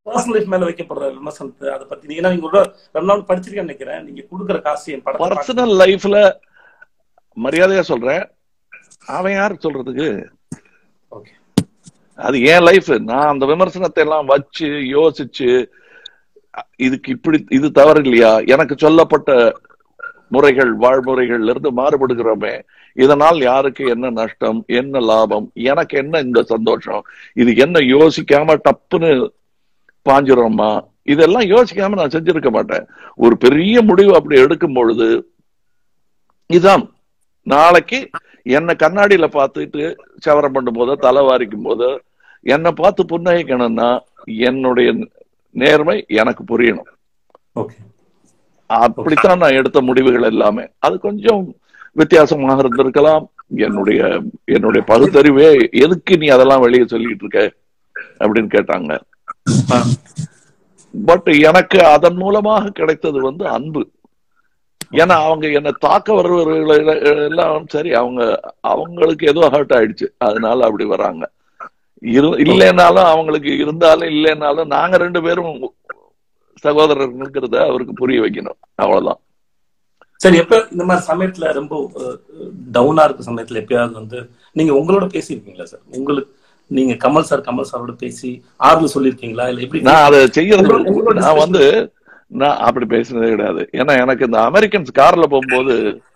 Personal life மேல வைக்கப்படுற விமர்சனத்தை அதை பத்தி நீங்க ஏன்னா நீங்க ஒரு ரொம்ப நாள் படிச்சிருக்கேன்னு நினைக்கிறேன் நீங்க கொடுக்குற காசு என் படத்தை பார்க்க- பர்சனல் லைஃப்ல மரியாதையா சொல்றேன் அவன் யார் சொல்றதுக்கு Okay. அது என் லைஃப் நான் அந்த விமர்சனத்தை எல்லாம் வச்சு யோசிச்சு இதுக்கு இப்படி இது தவறு இல்லையா எனக்கு சொல்லப்பட்ட முறைகள் வாழ்முறைகள்ல இருந்து மாறுபடுகிறோமே இதனால் யாருக்கு என்ன நஷ்டம் என்ன லாபம் எனக்கு என்ன இந்த சந்தோஷம் இது என்ன யோசிக்காம டப்புன்னு பாஞ்சிரோமா இதெல்லாம் யோசிக்காம நான் செஞ்சிருக்க மாட்டேன் ஒரு பெரிய முடிவு அப்படி எடுக்கும் பொழுது இதான் நாளைக்கு என்ன கண்ணாடியில பார்த்துட்டு சவரம் பண்ணும் போதோ தலை வாரிக்கும் போதோ என்னை பார்த்து புன்னகைக்கணும்னா என்னுடைய நேர்மை எனக்கு புரியணும் ஓகே அப்படித்தான் நான் எடுத்த முடிவுகள் எல்லாமே அது கொஞ்சம் வித்தியாசமாக இருந்திருக்கலாம் என்னுடைய என்னுடைய பகுத்தறிவே எதுக்கு நீ அதெல்லாம் வெளியே சொல்லிட்டு இருக்க அப்படின்னு கேட்டாங்க பட் எனக்கு அதன் மூலமாக கிடைத்தது வந்து அன்பு ஏன்னா அவங்க என்னை தாக்க வருவர்கள் எல்லாம் சரி அவங்க அவங்களுக்கு ஏதோ ஹர்ட் ஆயிடுச்சு அதனால அப்படி வராங்க இரு இல்லைனாலும் அவங்களுக்கு இருந்தாலும் இல்லைனாலும் நாங்க ரெண்டு பேரும் சகோதரர்களுங்கிறத அவருக்கு புரிய வைக்கணும் அவ்வளவுதான் சரி எப்ப இந்த மாதிரி சமயத்துல ரொம்ப டவுனா இருக்க சமயத்துல எப்பயாவது வந்து நீங்க உங்களோட பேசியிருக்கீங்களா சார் உங்களுக்கு நீங்க கமல் சார் கமல் சாரோட பேசி ஆறுதல் சொல்லியிருக்கீங்களா இல்ல எப்படி நான் அதை செய்யறது உங்களோட- உங்களோட நான் வந்து நான் அப்படி பேசினதே கிடையாது ஏன்னா எனக்கு இந்த அமெரிக்கன்ஸ் கார்ல போகும்போது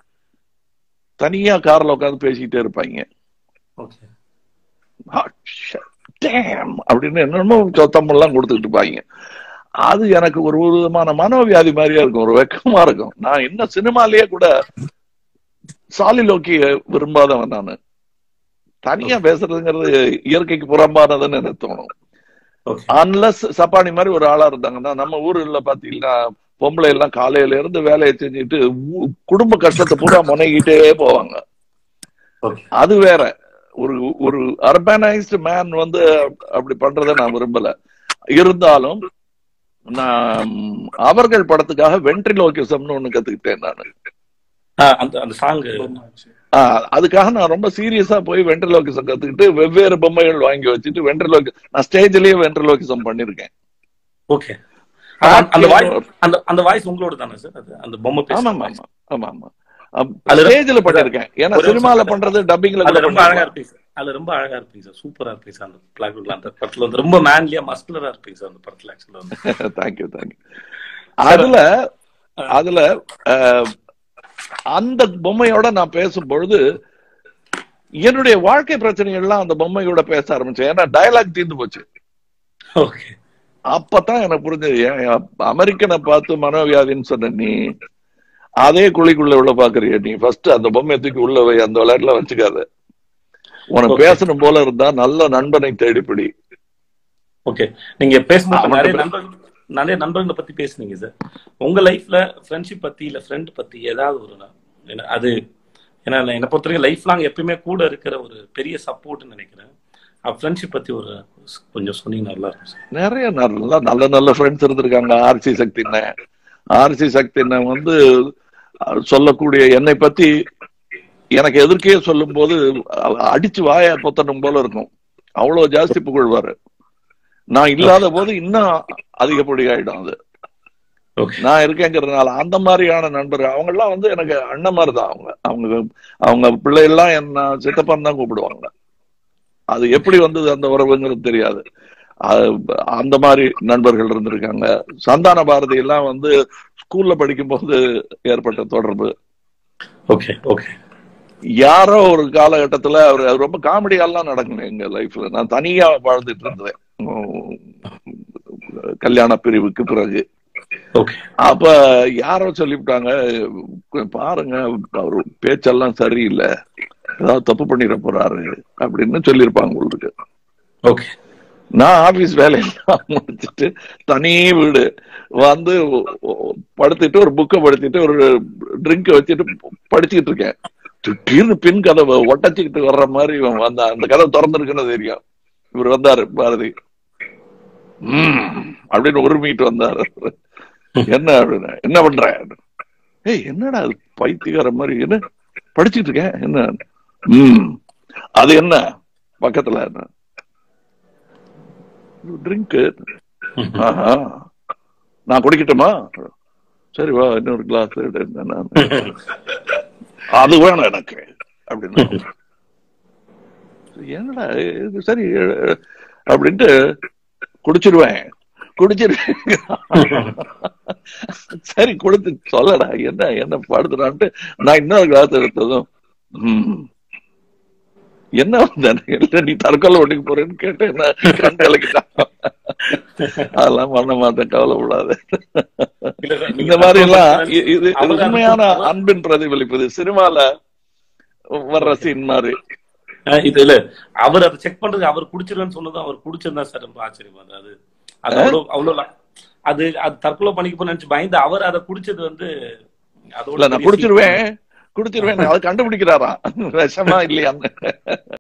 தனியா கார்ல உட்காந்து பேசிக்கிட்டே இருப்பாங்க ஓகே Ah, shit, damn அப்படின்னு என்னென்னமோ சத்தம் எல்லாம் கொடுத்துக்கிட்டு இருப்பாங்க அது எனக்கு ஒரு ஒரு விதமான மனோவியாதி மாதிரியா இருக்கும் ஒரு வெக்கமா இருக்கும் நான் இன்னும் சினிமாலேயே கூட சாலிலோக்கி விரும்பாதவன் நானு தனியா பேசுறதுங்கிறது இயற்கைக்கு புறம்பானதுன்னு எனக்கு தோணும் ஓகே அன்லஸ் சப்பானி மாதிரி ஒரு ஆளா இருந்தாங்கன்னா நம்ம ஊர்ல பாத்தீங்கன்னா பொம்பளை எல்லாம் காலையில இருந்து வேலையை செஞ்சுட்டு ஊ- குடும்ப கஷ்டத்தை பூரா முனைகிட்டே போவாங்க ஓகே அது வேற ஒரு ஒரு அர்பனைஸ்டு மேன் வந்து அப்படி பண்றதை நான் விரும்பல இருந்தாலும் நான் அவர்கள் படத்துக்காக வென்ட்ரிலோகிசம்னு ஒண்ணு கத்துக்கிட்டேன் நான் அந்த அந்த சாங் அதுக்காக நான் ரொம்ப சீரியஸா போய் வென்ட்ரிலோகிசம் கத்துக்கிட்டு வெவ்வேறு பொம்மைகள் வாங்கி வச்சுட்டு வென்ட்ரிலோகி நான் ஸ்டேஜ்லயே வென்ட்ரிலோகிசம் பண்ணிருக்கேன் ஓகே அந்த வாய்ஸ் அந்த அந்த வாய்ஸ் உங்களோட தானே சார் அது அந்த பொம்மை ஆமா பேசுற ஆமா voice. ஆமா ஆமா ஆமா அதுல- ஸ்டேஜ்ல பண்ணிருக்கேன் ஏன்னா ஒரு சினிமால நிமிஷம். பண்றது டப்பிங்ல அதுல ரொம்ப அழகா இருப்பீங்க சார் அதுல ரொம்ப அழகா இருப்பீங்க சார் சூப்பரா இருப்பீங்க சார் அந்த பிளாக் அந்த படத்துல வந்து ரொம்ப மேன்லியா மஸ்குலரா இருப்பீங்க சார் அந்த படத்துல ஆக்சுவலா வந்து தேங்க்யூ தேங்க்யூ அதுல அதுல அஹ், அந்த பொம்மையோட நான் பேசும் பொழுது என்னுடைய வாழ்க்கை பிரச்சனைகள்லாம் அந்த பொம்மையோட பேச ஆரம்பிச்சேன் ஏன்னா டயலாக் தீர்ந்து போச்சு ஓகே அப்பதான் எனக்கு புரிஞ்சது ஏன் அப்- அமெரிக்கனை பார்த்து மனோவியாதின்னு சொன்ன நீ அதே குழிக்குள்ள உள்ள பாக்குறிய நீ ஃபர்ஸ்ட் அந்த பொம்மையை தூக்கி உள்ள வை அந்த விளையாட்டுல வச்சுக்காத உனக்கு Okay. பேசணும் போல இருந்தா நல்ல நண்பனை தேடிப்பிடி ஓகே நீங்க பேசும்போது அவன்கிட்ட நிறைய பே- நண்பர்கள் நிறைய நண்பர்களை பத்தி பேசுனீங்க சார் உங்க லைஃப்ல ஃப்ரெண்ட்ஷிப் பத்தி இல்ல ஃப்ரெண்ட் பத்தி ஏதாவது ஒரு நா- என்ன- அது ஏன்னா நான் என்னை பொறுத்த வரைக்கும் லைஃப் லாங் எப்பயுமே கூட இருக்கிற ஒரு பெரிய சப்போர்ட்னு நினைக்கிறேன் ஃப்ரெண்ட்ஷிப் பத்தி ஒரு கொஞ்சம் சொன்னீங்க நல்லா இருக்கும் சார் நிறைய நல்ல நல்ல நல்ல ஃப்ரெண்ட்ஸ் இருந்திருக்காங்க ஆர்சி சக்தின ஆர்சி சக்தின வந்து அஹ், சொல்லக்கூடிய என்னை பத்தி எனக்கு எதிர்க்கே சொல்லும் போது அ- அடிச்சு வாய பொத்தனும் போல இருக்கும் அவ்வளவு ஜாஸ்தி புகழ்வாரு நான் இல்லாத போது இன்னும் அதிகப்படி ஆயிடும் அது ஓகே நான் இருக்கேங்கிறதுனால அந்த மாதிரியான நண்பர்கள் அவங்க எல்லாம் வந்து எனக்கு அண்ணன் மாதிரி தான் அவங்க அவங்க அவங்க பிள்ளைகள்லாம் என்ன சித்தப்பான்னு தான் கூப்பிடுவாங்க அது எப்படி வந்தது அந்த உறவுங்கிறது தெரியாது அது அந்த மாதிரி நண்பர்கள் இருந்திருக்காங்க சந்தான பாரதி எல்லாம் வந்து ஸ்கூல்ல படிக்கும் போது ஏற்பட்ட தொடர்பு ஓகே ஓகே யாரோ ஒரு காலகட்டத்துல அவர் அது ரொம்ப காமெடியெல்லாம் நடக்கணும் எங்க லைஃப்ல நான் தனியா வாழ்ந்துட்டு இருந்தேன் உம், கல்யாண பிரிவுக்கு பிறகு ஓகே அப்ப யாரோ சொல்லிவிட்டாங்க பாருங்க அவரு பேச்செல்லாம் சரியில்லை ஏதாவது தப்பு பண்ணிட போறாரு அப்படின்னு சொல்லியிருப்பாங்க உங்களுக்கு ஓகே நான் ஆபீஸ் வேலையெல்லாம் முடிச்சிட்டு தனி வீடு வந்து படுத்துட்டு ஒரு புக்கை படுத்திட்டு ஒரு ட்ரிங்க் வச்சுட்டு படிச்சுக்கிட்டு இருக்கேன் திடீர்னு பின் கதவை ஒட்டச்சுக்கிட்டு வர்ற மாதிரி இவன் வந்தான் அந்த கதவை திறந்துருக்குன்னு தெரியும் இவர் வந்தாரு பாரதி ம் அப்படின்னு உரிமிட்டு வந்தாரு என்ன அப்படின்னு என்ன பண்ற ஏய் என்னடா அது பைத்தியக்கார மாதிரி என்ன படிச்சுட்டு இருக்கேன் என்ன ம் அது என்ன பக்கத்துல என்ன ட்ரிங்க் ஆஹா நான் குடிக்கட்டுமா சரி வா இன்னொரு கிளாஸ் அது வேணும் எனக்கு அப்படின்னு என்னடா இது சரி அப்படின்ட்டு குடிச்சிருவேன் குடிச்சிருவேன் சரி கொடுத்து சொல்லடா என்ன என்ன படுத்துறான்ட்டு நான் இன்னொரு கிளாஸ் எடுத்ததும் ம், என்ன வந்தானே? இல்ல நீ தற்கொலை ஒட்டிக்கு போறேன்னு கேட்டு என்ன கண் கலக்கிட்டான் அதெல்லாம் பண்ண மாட்டேன் கவலைப்படாத இல்ல சார், நீங்க இந்த மாதிரி எல்லாம் தற்கொலை இ- இது இது அவர் உண்மையான அவர் அன்பின் பிரதிபலிப்பு இது சினிமால வர்ற சீன் மாதிரி அஹ் இது இல்ல அவர் அதை செக் பண்றது அவர் குடிச்சிருன்னு சொன்னதும் அவர் குடிச்சிருந்தா சார் ரொம்ப ஆச்சரியமா இருந்தது. அது அது அவ்வளவு அவ்வளவு ல- அது அது தற்கொலை பண்ணிக்க போன்னு நினைச்சு பயந்து அவர் அதை குடிச்சது வந்து அதோட இல்ல நான் பெரிய குடிச்சிருவேன் குடிச்சிருவேன் அதை கண்டுபிடிக்கிறாராம் விஷமா இல்லையான்னு